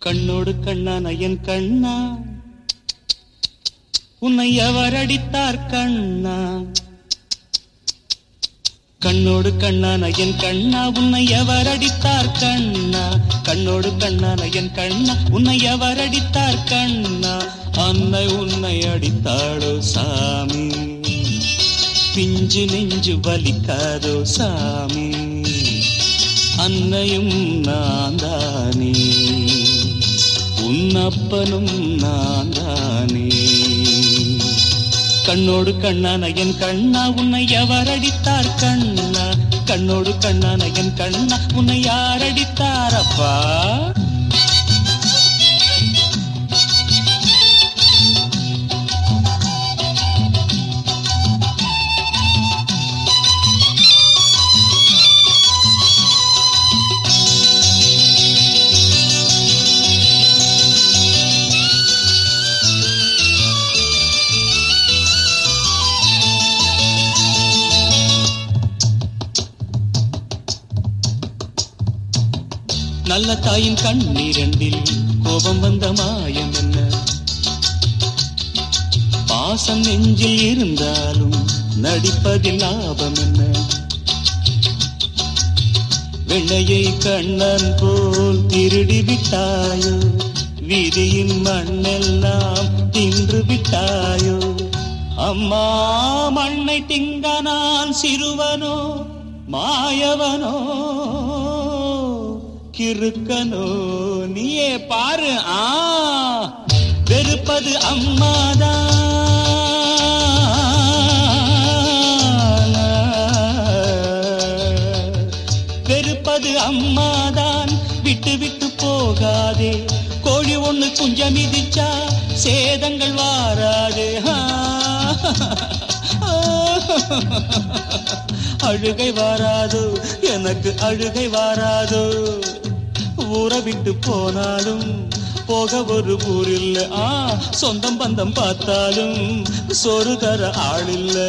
கண்ணோடு கண்ணான என் கண்ணா உன்னை எவர் அடித்தார் கண்ணா கண்ணோடு கண்ணான என் கண்ணா உன்னை எவர் அடித்தார் கண்ணா கண்ணோடு கண்ணான என் கண்ணா உன்னை எவர் அடித்தார் கண்ணா அன்னை உன்னை அடித்தாளோ சாமி பிஞ்சு நெஞ்சு வலிக்காதோ சாமி அன்னையும் நான் தானே உன்னப்பனும் நான் தானே கண்ணோடு கண்ணான என் கண்ணா உன்னை எவர் அடித்தார் கண்ணா கண்ணோடு கண்ணான என் கண்ணா உன்னை யார் அடித்தாரப்பா நல்ல தாயின் கண்ணீரண்டில் கோபம் வந்த மாயம் என்ன பாசம் நெஞ்சில் இருந்தாலும் நடிப்பதில் லாபம் என்ன வெள்ளையை கண்ணன் போல் திருடி விட்டாயோ வீதியின் மண்ணெல்லாம் தின்று விட்டாயோ அம்மா மண்ணை திங்க நான் சிறுவனோ மாயவனோ கிறுக்கனோ நீயே பாரு ஆ வெறுப்பது அம்மாதான் வெறுப்பது அம்மாதான் விட்டு விட்டு போகாதே கோழி ஒண்ணு குஞ்சம் மிதிச்சா சேதங்கள் வாராது அழுகை வாராதோ எனக்கு அழுகை வாராதோ ஊரை விட்டு போனாலும் போக ஒரு ஊரில்ல ஆ சொந்தம் பந்தம் பார்த்தாலும் சோறு தர ஆளில்ல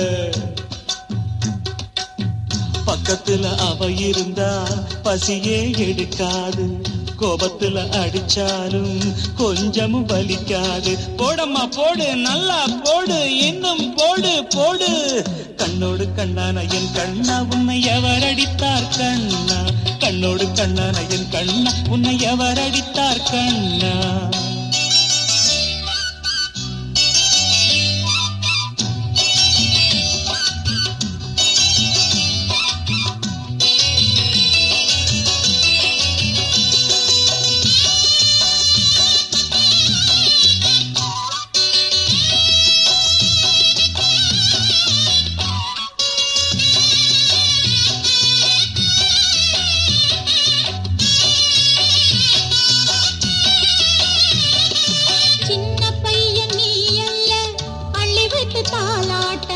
பக்கத்துல அவ இருந்தா பசியே எடுக்காது கோபத்துல அடிச்சாலும் கொஞ்சமும் வலிக்காது போடம்மா போடு நல்லா போடு இன்னும் போடு போடு கண்ணோடு கண்ணான என் கண்ணா உன்னை எவர் அடித்தார் கண்ணா கண்ணோடு கண்ணான என் கண்ணா உன்னை எவர் அடித்தார் கண்ணா சின்ன பையன் நீ அல்ல அள்ளி வைத்து தாளாட்ட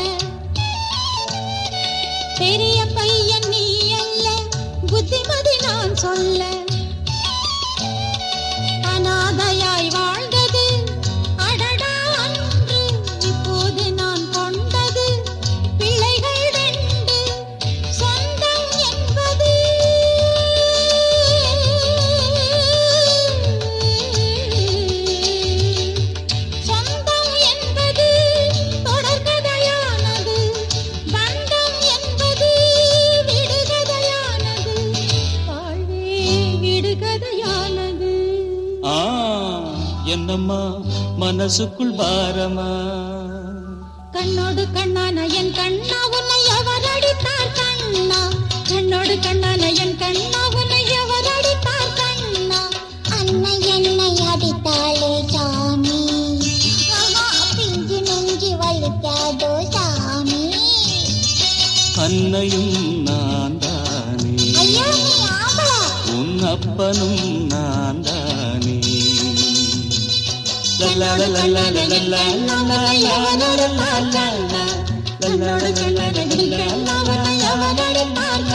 பெரிய பையன் நீ அல்ல புத்திமதி நான் சொல்ல அனாதையாய் வாழ்ந்தது அடடா அன்று இப்போது நான் கொண்டது பிள்ளைகள் ரெண்டு சொந்தம் என்பது சொந்தம் என்பது தொடர்கதையானது பந்தம் என்பது விடுகதையானது வாழ்வே விடுகதையானது ஆ என்னம்மா மனசுக்குள் பாரமா கண்ணோடு கண்ணான என் கண்ணா உன்னை எவர் அடித்தார் கண்ணா கண்ணோடு கண்ணான என் கண்ணா உன்னை எவர் அடித்தார் கண்ணா அன்னை என்னை அடித்தாளே சாமி ஆஹா, பிஞ்சு நெஞ்சு வலிக்காதோ சாமி அன்னையும் நான் தானே ஐயா நீ ஆம்பளை உன் அப்பனும் நான் தானே லல்லா லல்லா லல்லா லல்லா லல்லா லல்லா லல்லா லல்லா லல்லா லல்லா லல்லா லல்லா கண்ணா உன்னை எவர் அடித்தார்